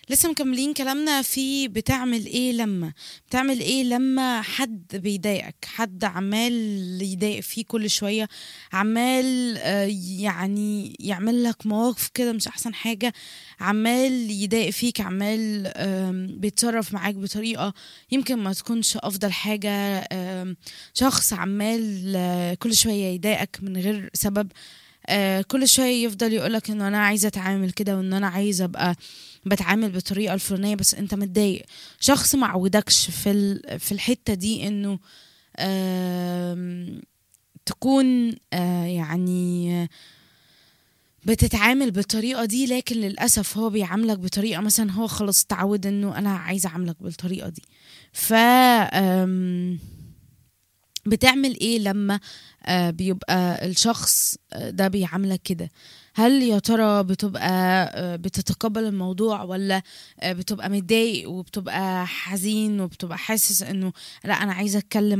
لسه مكملين كلامنا في بتعمل ايه لما بتعمل ايه لما حد بيضايقك حد عمال يضايق فيه كل شوية عمال آه، يعني يعمل لك مواقف كده مش احسن حاجة عمال يضايق فيك عمال آم، بيتصرف معاك بطريقة يمكن ما تكونش افضل حاجة آم، شخص عمال آه، كل شوية يضايقك من غير سبب آه، كل شوية يفضل يقولك انه انا عايزة اتعامل كده وان انا عايزة ابقى بتعامل بالطريقة الفلانية بس انت متضايق شخص ما عودكش في ال- في الحتة دي انه آم، تكون آه، يعني بتتعامل بالطريقة دي لكن للأسف هو بيعاملك بطريقة مثلا هو خلاص اتعود انه انا عايزة اعاملك بالطريقة دي ف آم، بتعمل ايه لما آه، بيبقى الشخص آه، ده بيعاملك كده هل يا ترى بتبقى آه، بتتقبل الموضوع ولا آه، بتبقى متضايق وبتبقى حزين وبتبقى حاسس انه لا انا عايزه اتكلم